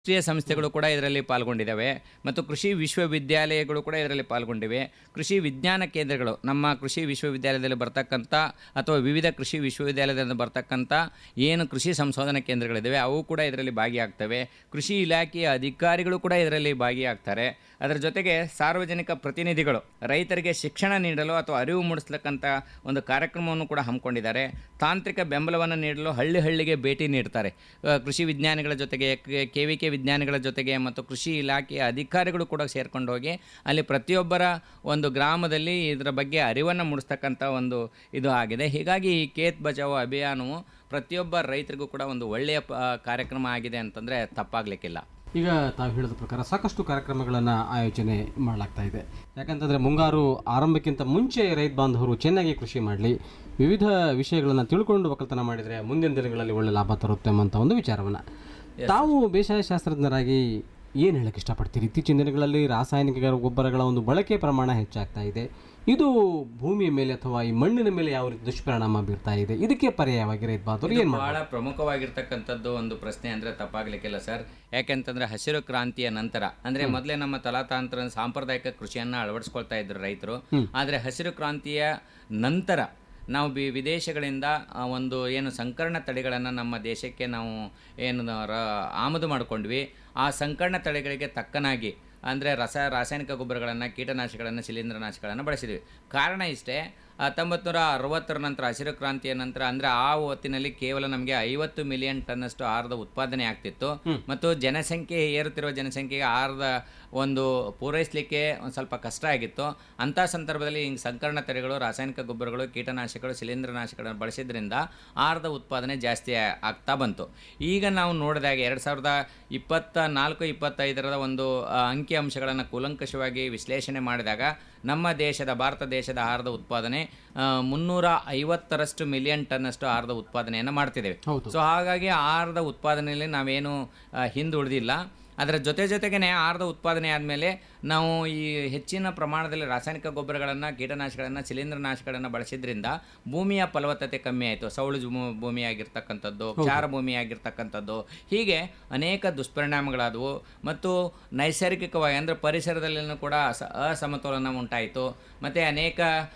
ರಾಷ್ಟ್ರೀಯ ಸಂಸ್ಥೆಗಳು ಕೂಡ ಇದರಲ್ಲಿ ಪಾಲ್ಗೊಂಡಿದ್ದಾವೆ ಮತ್ತು ಕೃಷಿ ವಿಶ್ವವಿದ್ಯಾಲಯಗಳು ಕೂಡ ಇದರಲ್ಲಿ ಪಾಲ್ಗೊಂಡಿವೆ ಕೃಷಿ ವಿಜ್ಞಾನ ಕೇಂದ್ರಗಳು ನಮ್ಮ ಕೃಷಿ ವಿಶ್ವವಿದ್ಯಾಲಯದಲ್ಲಿ ಬರ್ತಕ್ಕಂಥ ಅಥವಾ ವಿವಿಧ ಕೃಷಿ ವಿಶ್ವವಿದ್ಯಾಲಯದಿಂದ ಬರ್ತಕ್ಕಂಥ ಏನು ಕೃಷಿ ಸಂಶೋಧನಾ ಕೇಂದ್ರಗಳಿದ್ದಾವೆ ಅವು ಕೂಡ ಇದರಲ್ಲಿ ಭಾಗಿಯಾಗ್ತವೆ ಕೃಷಿ ಇಲಾಖೆಯ ಅಧಿಕಾರಿಗಳು ಕೂಡ ಇದರಲ್ಲಿ ಭಾಗಿಯಾಗ್ತಾರೆ ಅದರ ಜೊತೆಗೆ ಸಾರ್ವಜನಿಕ ಪ್ರತಿನಿಧಿಗಳು ರೈತರಿಗೆ ಶಿಕ್ಷಣ ನೀಡಲು ಅಥವಾ ಅರಿವು ಮೂಡಿಸ್ತಕ್ಕಂಥ ಒಂದು ಕಾರ್ಯಕ್ರಮವನ್ನು ಕೂಡ ಹಮ್ಮಿಕೊಂಡಿದ್ದಾರೆ ತಾಂತ್ರಿಕ ಬೆಂಬಲವನ್ನು ನೀಡಲು ಹಳ್ಳಿ ಹಳ್ಳಿಗೆ ಭೇಟಿ ನೀಡ್ತಾರೆ ಅಹ್, ಕೃಷಿ ವಿಜ್ಞಾನಿಗಳ ಜೊತೆಗೆ ಕೆ ವಿ ಕೆ ವಿಜ್ಞಾನಿಗಳ ಜೊತೆಗೆ ಮತ್ತು ಕೃಷಿ ಇಲಾಖೆಯ ಅಧಿಕಾರಿಗಳು ಕೂಡ ಸೇರ್ಕೊಂಡು ಹೋಗಿ ಅಲ್ಲಿ ಪ್ರತಿಯೊಬ್ಬರ ಒಂದು ಗ್ರಾಮದಲ್ಲಿ ಇದರ ಬಗ್ಗೆ ಅರಿವನ್ನು ಮೂಡಿಸ್ತಕ್ಕಂಥ ಒಂದು ಇದು ಆಗಿದೆ ಹೀಗಾಗಿ ಈ ಕೇತ್ ಬಚಾವೋ ಅಭಿಯಾನವು ಪ್ರತಿಯೊಬ್ಬ ರೈತರಿಗೂ ಕೂಡ ಒಂದು ಒಳ್ಳೆಯ ಪ- ಕಾರ್ಯಕ್ರಮ ಆಗಿದೆ ಅಂತಂದರೆ ತಪ್ಪಾಗಲಿಕ್ಕಿಲ್ಲ ಈಗ ತಾವು ಹೇಳಿದ ಪ್ರಕಾರ ಸಾಕಷ್ಟು ಕಾರ್ಯಕ್ರಮಗಳನ್ನು ಆಯೋಜನೆ ಮಾಡಲಾಗ್ತಾ ಇದೆ ಯಾಕಂತಂದರೆ ಮುಂಗಾರು ಆರಂಭಕ್ಕಿಂತ ಮುಂಚೆ ರೈತ ಬಾಂಧವರು ಚೆನ್ನಾಗಿ ಕೃಷಿ ಮಾಡಲಿ ವಿವಿಧ ವಿಷಯಗಳನ್ನು ತಿಳ್ಕೊಂಡು ಒಕ್ಕಲ್ತನ ಮಾಡಿದರೆ ಮುಂದಿನ ದಿನಗಳಲ್ಲಿ ಒಳ್ಳೆ ಲಾಭ ತರುತ್ತೆ ಎಂಬಂಥ ಒಂದು ವಿಚಾರವನ್ನು ತಾವು ಬೇಸಾಯ ಶಾಸ್ತ್ರಜ್ಞರಾಗಿ ಏನು ಹೇಳಕ್ಕೆ ಇಷ್ಟಪಡ್ತೀರಿ ಇತ್ತೀಚಿನ ದಿನಗಳಲ್ಲಿ ರಾಸಾಯನಿಕ ಗೊಬ್ಬರಗಳ ಒಂದು ಬಳಕೆ ಪ್ರಮಾಣ ಹೆಚ್ಚಾಗ್ತಾ ಇದೆ ಇದು ಭೂಮಿಯ ಮೇಲೆ ಅಥವಾ ಈ ಮಣ್ಣಿನ ಮೇಲೆ ಯಾವ ರೀತಿ ದುಷ್ಪರಿಣಾಮ ಬೀರ್ತಾ ಇದೆ ಇದಕ್ಕೆ ಪರ್ಯಾಯವಾಗಿ ರೈತ ಬಾಂಧವರು ಏನು ಬಹಳ ಪ್ರಮುಖವಾಗಿರ್ತಕ್ಕಂಥದ್ದು ಒಂದು ಪ್ರಶ್ನೆ ಅಂದ್ರೆ ತಪ್ಪಾಗ್ಲಿಕ್ಕಿಲ್ಲ ಸರ್ ಯಾಕೆಂತಂದ್ರೆ ಹಸಿರು ಕ್ರಾಂತಿಯ ನಂತರ ಅಂದ್ರೆ ಮೊದಲೇ ನಮ್ಮ ತಲಾತಾಂತ್ರ ಸಾಂಪ್ರದಾಯಿಕ ಕೃಷಿಯನ್ನ ಅಳವಡಿಸ್ಕೊಳ್ತಾ ಇದ್ರು ರೈತರು ಆದ್ರೆ ಹಸಿರು ಕ್ರಾಂತಿಯ ನಂತರ ನಾವು ಬಿ ವಿದೇಶಗಳಿಂದ ಆ, ಒಂದು ಏನು ಸಂಕರ್ಣ ತಳಿಗಳನ್ನು ನಮ್ಮ ದೇಶಕ್ಕೆ ನಾವು ಏನು ರ- ಆಮದು ಮಾಡಿಕೊಂಡ್ವಿ ಆ ಸಂಕರ್ಣ ತಳಿಗಳಿಗೆ ತಕ್ಕನಾಗಿ ಅಂದರೆ ರಸ ರಾಸಾಯನಿಕ ಗೊಬ್ಬರಗಳನ್ನು ಕೀಟನಾಶಕಗಳನ್ನು ಶಿಲೀಂಧ್ರನಾಶಕಗಳನ್ನು ಬಳಸಿದ್ವಿ ಕಾರಣ ಇಷ್ಟೇ ಹತ್ತೊಂಬತ್ತು ನೂರ ಅರವತ್ತರ ನಂತರ ಹಸಿರು ಕ್ರಾಂತಿಯ ನಂತರ ಅಂದರೆ ಆ ಹೊತ್ತಿನಲ್ಲಿ ಕೇವಲ ನಮಗೆ ಐವತ್ತು ಮಿಲಿಯನ್ ಟನ್ನಷ್ಟು ಆಹಾರದ ಉತ್ಪಾದನೆ ಆಗ್ತಿತ್ತು ಮತ್ತು ಜನಸಂಖ್ಯೆ ಏರುತ್ತಿರುವ ಜನಸಂಖ್ಯೆಗೆ ಆಹಾರದ ಒಂದು ಪೂರೈಸಲಿಕ್ಕೆ ಒಂದು ಸ್ವಲ್ಪ ಕಷ್ಟ ಆಗಿತ್ತು ಅಂಥ ಸಂದರ್ಭದಲ್ಲಿ ಹಿಂಗೆ ಸಂಕರ್ಣ ತಳಿಗಳು ರಾಸಾಯನಿಕ ಗೊಬ್ಬರಗಳು ಕೀಟನಾಶಕಗಳು ಶಿಲೀಂಧ್ರನಾಶಕಗಳನ್ನು ಬಳಸಿದ್ರಿಂದ ಆಹಾರದ ಉತ್ಪಾದನೆ ಜಾಸ್ತಿ ಆ- ಆಗ್ತಾ ಬಂತು ಈಗ ನಾವು ನೋಡಿದಾಗ ಎರಡು ಸಾವಿರದ ಇಪ್ಪತ್ತ ನಾಲ್ಕು ಇಪ್ಪತ್ತೈದರ ಒಂದು ಆ, ಅಂಕಿ ಅಂಶಗಳನ್ನು ಕೂಲಂಕಷವಾಗಿ ವಿಶ್ಲೇಷಣೆ ಮಾಡಿದಾಗ ನಮ್ಮ ದೇಶದ ಭಾರತ ದೇಶದ ಆಹಾರದ ಉತ್ಪಾದನೆ ಆ, ಮುನ್ನೂರ ಐವತ್ತರಷ್ಟು ಮಿಲಿಯನ್ ಟನ್ನಷ್ಟು ಆಹಾರದ ಉತ್ಪಾದನೆಯನ್ನು ಮಾಡ್ತಿದ್ದೇವೆ ಸೊ ಹಾಗಾಗಿ ಆಹಾರದ ಉತ್ಪಾದನೆಯಲ್ಲಿ ನಾವೇನು ಆ, ಹಿಂದುಳಿದಿಲ್ಲ ಅದರ ಜೊತೆ ಜೊತೆಗೇನೆ ಆಹಾರದ ಉತ್ಪಾದನೆ ಆದಮೇಲೆ ನಾವು ಈ ಹೆಚ್ಚಿನ ಪ್ರಮಾಣದಲ್ಲಿ ರಾಸಾಯನಿಕ ಗೊಬ್ಬರಗಳನ್ನು ಕೀಟನಾಶಕಗಳನ್ನು ಶಿಲೀಂಧ್ರನಾಶಕಗಳನ್ನು ಬಳಸಿದ್ರಿಂದ ಭೂಮಿಯ ಫಲವತ್ತತೆ ಕಮ್ಮಿ ಆಯಿತು ಸೌಳು ಜು- ಭೂಮಿ ಆಗಿರ್ತಕ್ಕಂಥದ್ದು ಕ್ಷಾರ ಭೂಮಿ ಆಗಿರ್ತಕ್ಕಂಥದ್ದು ಹೀಗೆ ಅನೇಕ ದುಷ್ಪರಿಣಾಮಗಳಾದವು ಮತ್ತು ನೈಸರ್ಗಿಕವಾಗಿ ಅಂದರೆ ಪರಿಸರದಲ್ಲಿನೂ ಕೂಡ ಅಸ ಅಸಮತೋಲನ ಉಂಟಾಯಿತು ಮತ್ತು ಅನೇಕ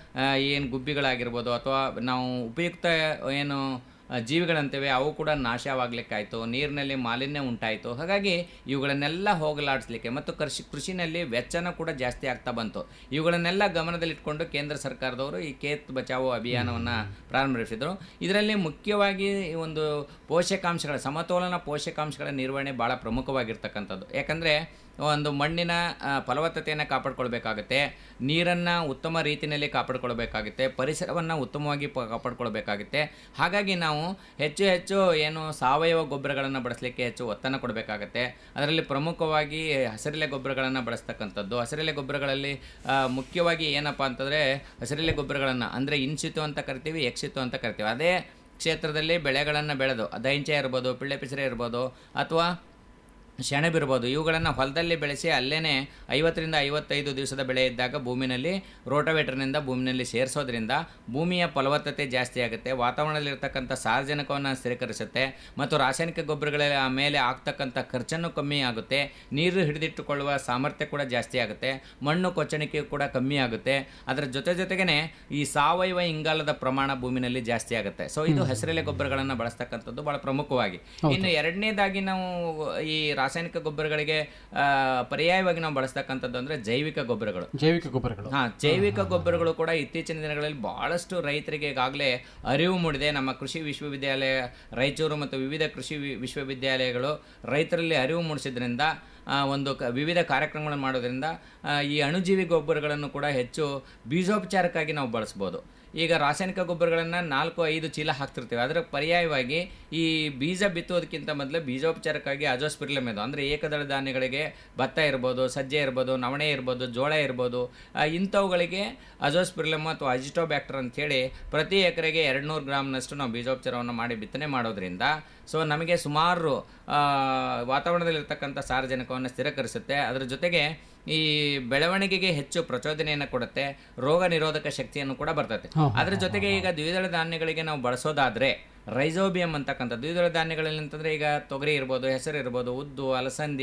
ಏನು ಗುಬ್ಬಿಗಳಾಗಿರ್ಬೋದು ಅಥವಾ ನಾವು ಉಪಯುಕ್ತ ಏನು ಆ, ಜೀವಿಗಳಂತೇವೆ ಅವು ಕೂಡ ನಾಶವಾಗಲಿಕ್ಕಾಯಿತು ನೀರಿನಲ್ಲಿ ಮಾಲಿನ್ಯ ಉಂಟಾಯಿತು ಹಾಗಾಗಿ ಇವುಗಳನ್ನೆಲ್ಲ ಹೋಗಲಾಡಿಸ್ಲಿಕ್ಕೆ ಮತ್ತು ಕೃಷಿ ಕೃಷಿನಲ್ಲಿ ವೆಚ್ಚನೂ ಕೂಡ ಜಾಸ್ತಿ ಆಗ್ತಾ ಬಂತು ಇವುಗಳನ್ನೆಲ್ಲ ಗಮನದಲ್ಲಿಟ್ಕೊಂಡು ಕೇಂದ್ರ ಸರ್ಕಾರದವರು ಈ ಕೇತ್ ಬಚಾವೋ ಅಭಿಯಾನವನ್ನು ಪ್ರಾರಂಭಿಸಿದರು ಇದರಲ್ಲಿ ಮುಖ್ಯವಾಗಿ ಈ ಒಂದು ಪೋಷಕಾಂಶಗಳ ಸಮತೋಲನ ಪೋಷಕಾಂಶಗಳ ನಿರ್ವಹಣೆ ಭಾಳ ಪ್ರಮುಖವಾಗಿರ್ತಕ್ಕಂಥದ್ದು ಯಾಕಂದರೆ ಒಂದು ಮಣ್ಣಿನ ಆ, ಫಲವತ್ತತೆಯನ್ನು ಕಾಪಾಡ್ಕೊಳ್ಬೇಕಾಗುತ್ತೆ ನೀರನ್ನು ಉತ್ತಮ ರೀತಿಯಲ್ಲಿ ಕಾಪಾಡ್ಕೊಳ್ಬೇಕಾಗುತ್ತೆ ಪರಿಸರವನ್ನು ಉತ್ತಮವಾಗಿ ಪ ಕಾಪಾಡ್ಕೊಳ್ಬೇಕಾಗುತ್ತೆ ಹಾಗಾಗಿ ನಾವು ಹೆಚ್ಚು ಹೆಚ್ಚು ಏನು ಸಾವಯವ ಗೊಬ್ಬರಗಳನ್ನು ಬಳಸಲಿಕ್ಕೆ ಹೆಚ್ಚು ಒತ್ತನ್ನು ಕೊಡಬೇಕಾಗತ್ತೆ ಅದರಲ್ಲಿ ಪ್ರಮುಖವಾಗಿ ಹಸಿರೆಲೆ ಗೊಬ್ಬರಗಳನ್ನು ಬಳಸ್ತಕ್ಕಂಥದ್ದು ಹಸಿರೆಲೆ ಗೊಬ್ಬರಗಳಲ್ಲಿ ಆ, ಮುಖ್ಯವಾಗಿ ಏನಪ್ಪ ಅಂತಂದರೆ ಹಸಿರೆಲೆ ಗೊಬ್ಬರಗಳನ್ನು ಅಂದರೆ ಇನ್ಸಿತು ಅಂತ ಕರಿತೀವಿ ಎಕ್ಸಿತು ಅಂತ ಕರಿತೀವಿ ಅದೇ ಕ್ಷೇತ್ರದಲ್ಲಿ ಬೆಳೆಗಳನ್ನು ಬೆಳೆದು ದೈಂಚೆ ಇರ್ಬೋದು ಪಿಳ್ಳೆ ಪಿಸರೆ ಇರ್ಬೋದು ಅಥವಾ ಸೆಣಬಿರ್ಬೋದು ಇವುಗಳನ್ನು ಹೊಲದಲ್ಲಿ ಬೆಳೆಸಿ ಅಲ್ಲೇ ಐವತ್ತರಿಂದ ಐವತ್ತೈದು ದಿವಸದ ಬೆಳೆ ಇದ್ದಾಗ ಭೂಮಿನಲ್ಲಿ ರೋಟೋವೇಟರ್ನಿಂದ ಭೂಮಿನಲ್ಲಿ ಸೇರಿಸೋದ್ರಿಂದ ಭೂಮಿಯ ಫಲವತ್ತತೆ ಜಾಸ್ತಿ ಆಗುತ್ತೆ ವಾತಾವರಣದಲ್ಲಿರ್ತಕ್ಕಂಥ ಸಾರ್ವಜನಿಕವನ್ನು ಸ್ಥಿರೀಕರಿಸುತ್ತೆ ಮತ್ತು ರಾಸಾಯನಿಕ ಗೊಬ್ಬರಗಳ ಮೇಲೆ ಆಗ್ತಕ್ಕಂಥ ಖರ್ಚನ್ನು ಕಮ್ಮಿ ಆಗುತ್ತೆ ನೀರು ಹಿಡಿದಿಟ್ಟುಕೊಳ್ಳುವ ಸಾಮರ್ಥ್ಯ ಕೂಡ ಜಾಸ್ತಿ ಆಗುತ್ತೆ ಮಣ್ಣು ಕೊಚ್ಚಣಿಕೆ ಕೂಡ ಕಮ್ಮಿ ಆಗುತ್ತೆ ಅದರ ಜೊತೆ ಜೊತೆಗೇನೆ ಈ ಸಾವಯವ ಇಂಗಾಲದ ಪ್ರಮಾಣ ಭೂಮಿನಲ್ಲಿ ಜಾಸ್ತಿ ಆಗುತ್ತೆ ಸೊ ಇದು ಹಸಿರೆಲೆ ಗೊಬ್ಬರಗಳನ್ನು ಬಳಸ್ತಕ್ಕಂಥದ್ದು ಬಹಳ ಪ್ರಮುಖವಾಗಿ ಇನ್ನು ಎರಡನೇದಾಗಿ ನಾವು ಈ ರಾಸಾಯನಿಕ ಗೊಬ್ಬರಗಳಿಗೆ ಆ, ಪರ್ಯಾಯವಾಗಿ ನಾವು ಬಳಸ್ತಕ್ಕಂಥದ್ದು ಅಂದ್ರೆ ಜೈವಿಕ ಗೊಬ್ಬರಗಳು ಜೈವಿಕ ಗೊಬ್ಬರಗಳು ಹಾ ಜೈವಿಕ ಗೊಬ್ಬರಗಳು ಕೂಡ ಇತ್ತೀಚಿನ ದಿನಗಳಲ್ಲಿ ಬಹಳಷ್ಟು ರೈತರಿಗೆ ಈಗಾಗಲೇ ಅರಿವು ಮೂಡಿದೆ ನಮ್ಮ ಕೃಷಿ ವಿಶ್ವವಿದ್ಯಾಲಯ ರಾಯಚೂರು ಮತ್ತು ವಿವಿಧ ಕೃಷಿ ವಿ- ವಿಶ್ವವಿದ್ಯಾಲಯಗಳು ರೈತರಲ್ಲಿ ಅರಿವು ಮೂಡಿಸಿದ್ರಿಂದ ಆ, ಒಂದು ಕ ವಿವಿಧ ಕಾರ್ಯಕ್ರಮಗಳನ್ನು ಮಾಡೋದ್ರಿಂದ ಆ, ಈ ಅಣುಜೀವಿ ಗೊಬ್ಬರಗಳನ್ನು ಕೂಡ ಹೆಚ್ಚು ಬೀಜೋಪಚಾರಕ್ಕಾಗಿ ನಾವು ಬಳಸ್ಬೋದು ಈಗ ರಾಸಾಯನಿಕ ಗೊಬ್ಬರಗಳನ್ನು ನಾಲ್ಕು ಐದು ಚೀಲ ಹಾಕ್ತಿರ್ತೀವಿ ಅದರ ಪರ್ಯಾಯವಾಗಿ ಈ ಬೀಜ ಬಿತ್ತೋದಕ್ಕಿಂತ ಮೊದಲು ಬೀಜೋಪಚಾರಕ್ಕಾಗಿ ಅಜೋಸ್ಪಿರ್ಲಮ್ ಇದು ಅಂದರೆ ಏಕದಳ ಧಾನ್ಯಗಳಿಗೆ ಭತ್ತ ಇರ್ಬೋದು ಸಜ್ಜೆ ಇರ್ಬೋದು ನವಣೆ ಇರ್ಬೋದು ಜೋಳ ಇರ್ಬೋದು ಆ, ಇಂಥವುಗಳಿಗೆ ಅಜೋಸ್ಪಿರ್ಲಮ್ ಅಥವಾ ಅಜಿಟೋಬ್ಯಾಕ್ಟರ್ ಅಂಥೇಳಿ ಪ್ರತಿ ಎಕರೆಗೆ ಎರಡು ನೂರು ಗ್ರಾಮ್ನಷ್ಟು ನಾವು ಬೀಜೋಪಚಾರವನ್ನು ಮಾಡಿ ಬಿತ್ತನೆ ಮಾಡೋದ್ರಿಂದ ಸೊ ನಮಗೆ ಸುಮಾರು ಆ, ವಾತಾವರಣದಲ್ಲಿರ್ತಕ್ಕಂಥ ಸಾರಜನಕವನ್ನು ಸ್ಥಿರಕರಿಸುತ್ತೆ ಅದರ ಜೊತೆಗೆ ಈ ಬೆಳವಣಿಗೆಗೆ ಹೆಚ್ಚು ಪ್ರಚೋದನೆಯನ್ನು ಕೊಡುತ್ತೆ ರೋಗ ನಿರೋಧಕ ಶಕ್ತಿಯನ್ನು ಕೂಡ ಬರ್ತದೆ ಅದರ ಜೊತೆಗೆ ಈಗ ದ್ವಿದಳ ಧಾನ್ಯಗಳಿಗೆ ನಾವು ಬಳಸೋದಾದ್ರೆ ರೈಸೋಬಿಯಂ ಅಂತಕ್ಕಂಥ ದ್ವಿದಳ ಧಾನ್ಯಗಳಲ್ಲಿ ಅಂತಂದ್ರೆ ಈಗ ತೊಗರಿ ಇರ್ಬೋದು ಹೆಸರು ಇರ್ಬೋದು ಉದ್ದು ಅಲಸಂದಿ